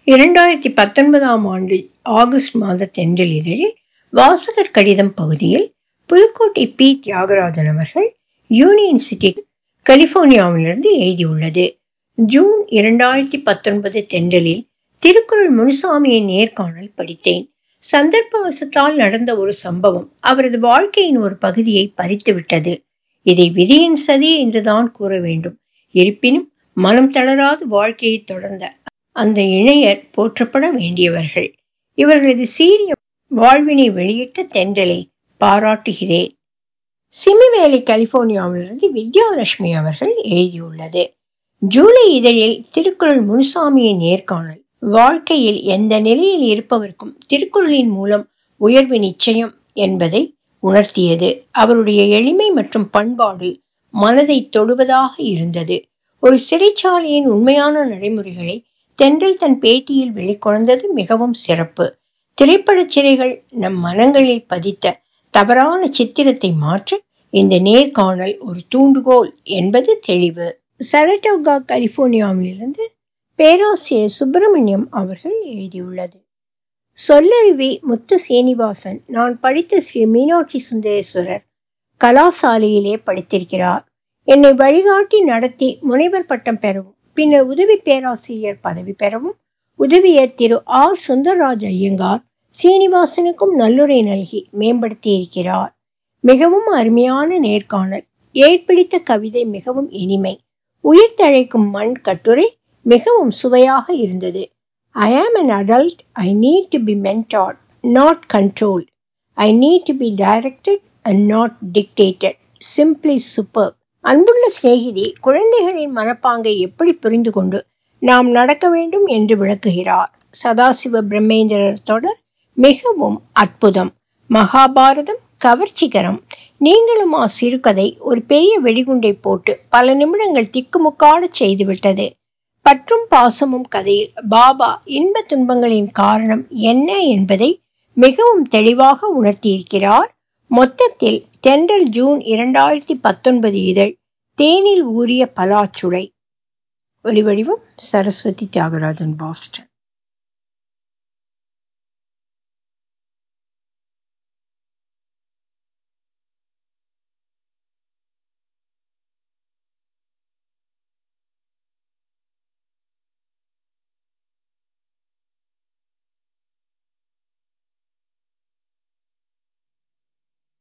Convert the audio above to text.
இரண்டாயிரத்தி பத்தொன்பதாம் ஆண்டு ஆகஸ்ட் மாத தென்றல் இதழில் வாசகர் கடிதம் பகுதியில் புதுக்கோட்டை பி தியாகராஜன் அவர்கள் யூனியன் சிட்டி கலிபோர்னியாவிலிருந்து எழுதியுள்ளது ஜூன் இரண்டாயிரத்தி பத்தொன்பது தென்றலில் திருக்குறள் முனுசாமியின் நேர்காணல் படித்தேன் சந்தர்ப்பவசத்தால் நடந்த ஒரு சம்பவம் அவரது வாழ்க்கையின் ஒரு பகுதியை பறித்துவிட்டது இதை விதியின் சதி என்றுதான் கூற வேண்டும் இருப்பினும் மனம் தளராது வேலையை தொடர்ந்த அந்த இணையர் போற்றப்பட வேண்டியவர்கள் இவர்களது சீரிய வாழ்வினை வெளியிட்ட தென்றலை பாராட்டுகிறேன் சிமிவேலி கலிபோர்னியாவிலிருந்து வித்யாலட்சுமி அவர்கள் எழுதியுள்ளது ஜூலை இதழில் திருக்குறள் முனுசாமியின் நேர்காணல் வாழ்க்கையில் எந்த நிலையில் இருப்பவர்க்கும் திருக்குறளின் மூலம் உயர்வு நிச்சயம் என்பதை உணர்த்தியது அவருடைய எளிமை மற்றும் பண்பாடு மனதை தொடுவதாக இருந்தது ஒரு சிறைச்சாலையின் உண்மையான நடைமுறைகளை தென்றல் தன் பேட்டியில் வெளிக்கொணர்ந்தது மிகவும் சிறப்பு திரைப்பட சிறைகள் நம் மனங்களில் பதித்த தவறான சித்திரத்தை மாற்ற இந்த நேர்காணல் ஒரு தூண்டுகோல் என்பது தெளிவு சரட்டோகா கலிபோர்னியாவிலிருந்து பேராசிரியர் சுப்பிரமணியம் அவர்கள் எழுதியுள்ளது சொல்லருவி முத்து சீனிவாசன் நான் படித்த ஸ்ரீ மீனாட்சி சுந்தரேஸ்வரர் கலாசாலையிலே படித்திருக்கிறார் என்னை வழிகாட்டி நடத்தி முனைவர் பட்டம் பெறவும் பின்னர் உதவி பேராசிரியர் பதவி பெறவும் உதவிய திரு ஆர் சுந்தரராஜ் ஐயங்கார் சீனிவாசனுக்கும் நல்லுரை நல்கி மேம்படுத்தி இருக்கிறார் மிகவும் அருமையான நேர்காணல் ஏற்பிடித்த கவிதை மிகவும் இனிமை உயிர் தழைக்கும் மண் கட்டுரை மிகவும் சுவையாக இருந்தது I am an adult I need to be mentored not controlled I need to be directed and not dictated simply super அன்புள்ள சிநேகிதி குழந்தைகளின் மனப்பாங்கை எப்படி புரிந்து கொண்டு நாம் நடக்க வேண்டும் என்று விளக்குகிறார் சதாசிவ பிரம்மேந்திரர் தொடர் மிகவும் அற்புதம் மகாபாரதம் கவர்ச்சிகரம் நீங்களும் ஆ சிறுகதை ஒரு பெரிய வெடிகுண்டை போட்டு பல நிமிடங்கள் திக்குமுக்காட செய்துவிட்டது பற்றும் பாசமும் கதையில் பாபா இன்ப துன்பங்களின் காரணம் என்ன என்பதை மிகவும் தெளிவாக உணர்த்தியிருக்கிறார் மொத்தத்தில் தென்றல் ஜூன் இரண்டாயிரத்தி பத்தொன்பது இதழ் தேனில் ஊறிய பலாச்சுளை ஒலிவடிவம் சரஸ்வதி தியாகராஜன் பாஸ்டன்